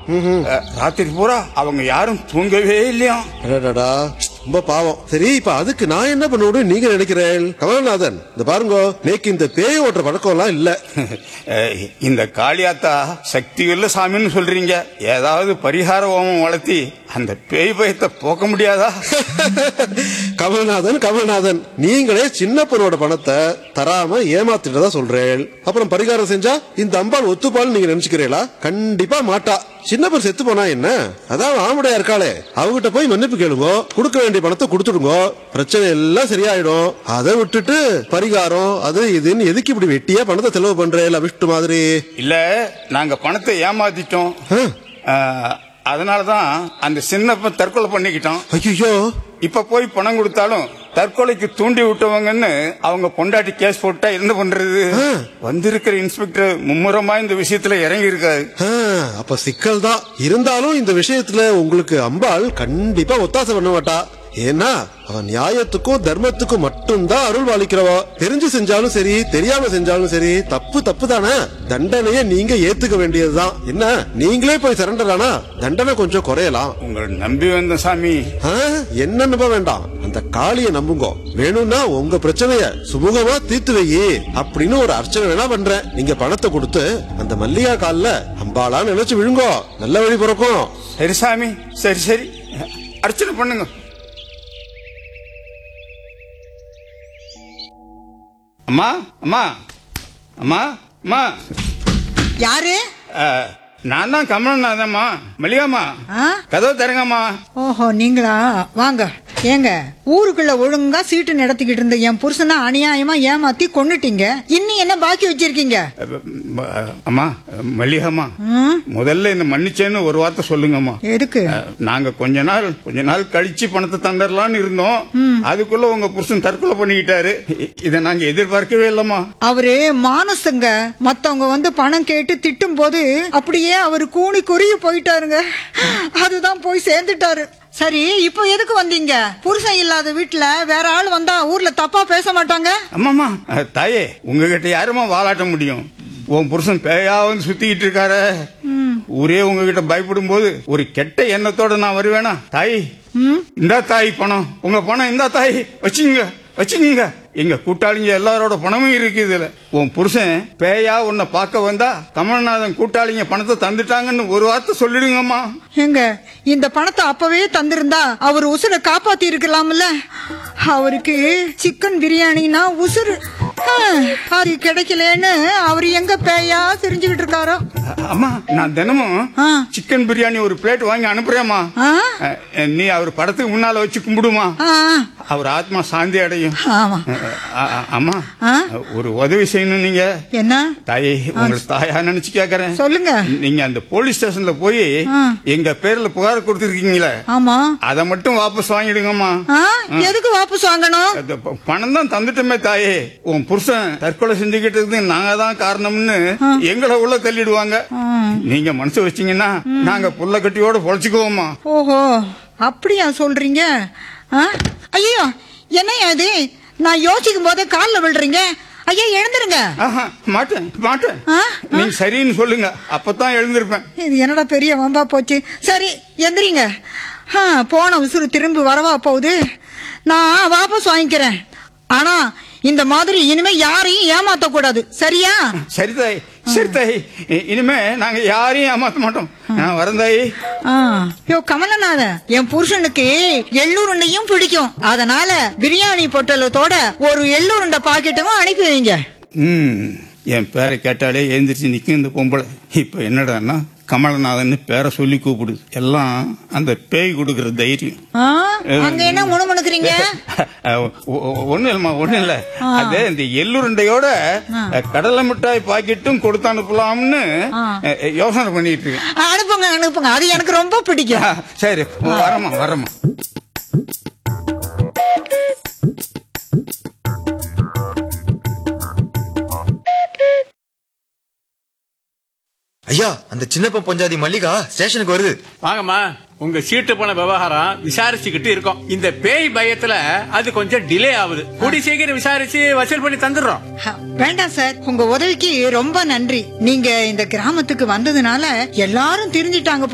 அஹ், ராத்திரி பூரா அவங்க யாரும் தூங்கவே இல்லையா அடடடா ரொம்ப பாவம் சரி இப்ப அதுக்கு நான் என்ன பண்ணுவேன்னு நீங்க நினைக்கிறேன் கமலநாதன் இந்த பாருங்க நேக்கு இந்த பேய் ஓட்டுற பழக்கம் எல்லாம் இல்ல அஹ், இந்த காளியாத்தா சக்தி உள்ள சாமின்னு சொல்றீங்க ஏதாவது பரிகார ஹோமம் வளர்த்தி அந்த பேய் பயத்தை போக்க முடியாதா கமலநாதன் கமலநாதன் நீங்களே சின்ன பொண்ணோட பணத்தை தராம ஏமாத்திட்டதா சொல்றேன் அப்புறம் பரிகாரம் செஞ்சா இந்த அம்பாள் ஒத்துப்பான்னு நீங்க நினைச்சுக்கிறீங்களா கண்டிப்பா மாட்டா சின்ன பொண்ணு செத்து போனா என்ன அதான் ஆம்படையா இருக்காளே அவகிட்ட போய் மன்னிப்பு கேளுங்க கொடுக்க வேண்டிய பணத்தை கொடுத்துடுங்க பிரச்சனை எல்லாம் சரியாயிடும் அதை விட்டுட்டு பரிகாரம் அது இதுன்னு எதுக்கு இப்படி வெட்டியா பணத்தை செலவு பண்றேன் விஷ்டு மாதிரி இல்ல நாங்க பணத்தை ஏமாத்திட்டோம் அஹ், அதனாலதான் அந்த சின்ன தற்கொலை பண்ணிக்கிட்டோம் ஐயோ இப்ப போய் பணம் கொடுத்தாலும் தற்கொலைக்கு தூண்டி விட்டவங்கன்னு அவங்க பொண்டாட்டி கேஸ் போட்டா என்ன பண்றது வந்திருக்கிற இன்ஸ்பெக்டர் மும்முரமா இந்த விஷயத்துல இறங்கி இருக்காரு அப்ப சிக்கல் தான் இருந்தாலும் இந்த விஷயத்துல உங்களுக்கு அம்பாள் கண்டிப்பா ஒத்தாசை பண்ண மாட்டா ஏன்னா அவன் நியாயத்துக்கும் தர்மத்துக்கும் மட்டும்தான் அருள் பாலிக்கிறவா தெரிஞ்சு செஞ்சாலும் சரி தெரியாம செஞ்சாலும் சரி தப்பு தப்பு தானே தண்டனையை நீங்க ஏத்துக்க வேண்டியதுதான் என்ன நீங்களே போய் சரண்டர் ஆனா தண்டனை கொஞ்சம் குறையலாம் உங்களை நம்பி வந்த சாமி ஆ, என்ன நம்ப வேண்டாம் அந்த காளிய நம்புங்க வேணும்னா உங்க பிரச்சனைய சுமூகமா தீர்த்து வையி அப்படின்னு ஒரு அர்ச்சனை வேணா பண்றேன் நீங்க பணத்தை கொடுத்து அந்த மல்லிகா கால்ல அம்பாளா நினைச்சு விழுங்கோ நல்ல வழி பிறக்கும் சரி சாமி சரி சரி அர்ச்சனை பண்ணுங்க அம்மா அம்மா அம்மா அம்மா யாரு அஹ், நான் தான் கமலநாதம்மா மல்லிகாம்மா ஆ? கதவு தரங்கம்மா ஓஹோ நீங்களா வாங்க ஏங்க ஊருக்குள்ள ஒழுங்கா சீட்டு நடத்திக்கிட்டு இருந்த என் புருஷனை அநியாயமா ஏமாத்தி கொன்னுட்டீங்க இன்னும் என்ன பாக்கி வச்சிருக்கீங்க அஹ், ம- அம்மா மல்லிகாம்மா ம்? முதல்ல என்ன மன்னிச்சேன்னு ஒரு வார்த்தை சொல்லுங்கம்மா எதுக்கு அஹ், நாங்க கொஞ்ச நாள் கொஞ்ச நாள் கழிச்சு பணத்தை தந்துடலாம்னு இருந்தோம் அதுக்குள்ள உங்க புருஷன் தற்கொலை பண்ணிக்கிட்டாரு இ- இதை நாங்க எதிர்பார்க்கவே இல்லம்மா அவரு மானசங்க மத்தவங்க வந்து பணம் கேட்டு திட்டும் போது அப்படியே அவரு கூணி குறுகி போயிட்டாருங்க அதுதான் போய் சேர்ந்துட்டாரு சரி இப்போ எதுக்கு வந்தீங்க புருஷன் இல்லாத வீட்டுல வேற ஆள் வந்தா ஊர்ல தப்பா பேச மாட்டாங்க அம்மாமா அஹ், தாயே உங்ககிட்ட யாருமா வாலாட்ட முடியும் உன் புருஷன் பேயா வந்து சுத்திக்கிட்டு இருக்காரு ஊரே உங்ககிட்ட பயப்படும் போது ஒரு கெட்ட எண்ணத்தோட நான் வருவேனா தாய் இந்தா தாய் பணம் உங்க பணம் இந்தா தாய் வச்சுங்க வச்சுங்க எங்க கூட்டாளிங்க எல்லாரோட பணமும் இருக்கு இதுல உன் புருஷன் பேயா உன்னை பார்க்க வந்தா கமல்நாதன் கூட்டாளிங்க பணத்தை தந்துட்டாங்கன்னு ஒரு வார்த்தை சொல்லிடுங்கம்மா ஏங்க இந்த பணத்தை அப்பவே தந்திருந்தா அவர் உசுரை காப்பாத்தி இருக்கலாம்ல அவருக்கு சிக்கன் பிரியாணினா உசுறு ஆ, அது கிடைக்கலன்னு அவர் எங்க பேயா தெரிஞ்சுக்கிட்டு இருக்காரோ அம்மா நான் தினமும் ஆ. சிக்கன் பிரியாணி ஒரு பிளேட் வாங்கி அனுப்புறேம்மா ஆ? அஹ், நீ அவர் படத்துக்கு முன்னால வச்சு கும்பிடுமா ஆ, அவர் ஆத்மா சாந்தி அடையும் ஆமா அஹ், அஹ், அஹ், அம்மா ஆ? ஒரு உதவி செய்யணும் நீங்க என்ன தாயே உங்களை தாயா நினைச்சு கேக்குறேன் சொல்லுங்க நீங்க அந்த போலீஸ் ஸ்டேஷன்ல போய் ஆ. எங்க பேர்ல புகார் கொடுத்துருக்கீங்களே ஆமா அதை மட்டும் வாபஸ் வாங்கிடுங்கம்மா ஆ, எதுக்கு வாபஸ் வாங்கணும் அந்த ப- பணம் தான் தந்துட்டோமே தாயே உன் புருஷன் தற்கொலை செஞ்சுக்கிட்டதுக்கு நாங்க தான் காரணம்னு எங்களை உள்ள தள்ளிடுவாங்க நீங்க மனசு வச்சீங்கன்னா நாங்க புள்ள கட்டியோட பொழைச்சுக்குவோமா ஓஹோ அப்படியா சொல்றீங்க ஆ? ஐயோ என்னையா இது நான் யோசிக்கும் போதே காலில் விழுறீங்க ஐயா எழுந்துருங்க ஆஹா, மாட்டேன் மாட்டேன் ஆ? நீங்க சரின்னு சொல்லுங்க அப்பதான் எழுந்திருப்பேன் இது என்னடா பெரிய வம்பா போச்சு சரி எந்திரிங்க ஆ, போன உசுறு திரும்பி வரவா போகுது நான் வாபஸ் வாங்கிக்கிறேன் ஆனா இந்த மாதிரி இனிமே யாரையும் ஏமாத்த கூடாது சரியா சரி தாய் சரி தாய் இ- இனிமே நாங்க யாரையும் ஏமாத்த மாட்டோம் நான் வரேன் தாய் ஆ. யோ கமலநாதன் என் புருஷனுக்கு எள்ளுருண்டையும் பிடிக்கும் அதனால பிரியாணி பொட்டலத்தோட ஒரு எள்ளுருண்டை பாக்கெட்டும் அனுப்பி வைங்க ம் என் பேரை கேட்டாலே எழுந்திரிச்சு நிற்கும் இந்த பொம்பளை இப்போ என்னடான்னா கமலநாதன் பேரை சொல்லி கூப்பிடுது எல்லாம் அந்த பேய் கொடுக்குற தைரியம் ஆ? அங்க என்ன முணுமுணுக்குறீங்க ஒன்றும் இல்லைம்மா ஒன்றும் இல்லை அது இந்த எள்ளுருண்டையோட கடலை மிட்டாய் பாக்கெட்டும் கொடுத்து அனுப்பலாம்னு அஹ், யோசனை பண்ணிட்டு இருக்கேன் அனுப்புங்க அனுப்புங்க அது எனக்கு ரொம்ப பிடிக்கும் ஆ, சரி வரமா வரமா ஐயா அந்த சின்னப்ப பஞ்சாதி மல்லிகா ஸ்டேஷனுக்கு வருது வாங்கம்மா உங்க சீட்டு போன விவகாரம் விசாரிச்சுக்கிட்டு இருக்கோம் இந்த பேய் பயத்துல அது கொஞ்சம் டிலே ஆகுது கூடி சீக்கிரம் விசாரிச்சு வசூல் பண்ணி தந்துடுறோம் ஹ, வேண்டாம் சார் உங்க உதவிக்கு ரொம்ப நன்றி நீங்க இந்த கிராமத்துக்கு வந்ததுனால எல்லாரும் தெரிஞ்சிட்டாங்க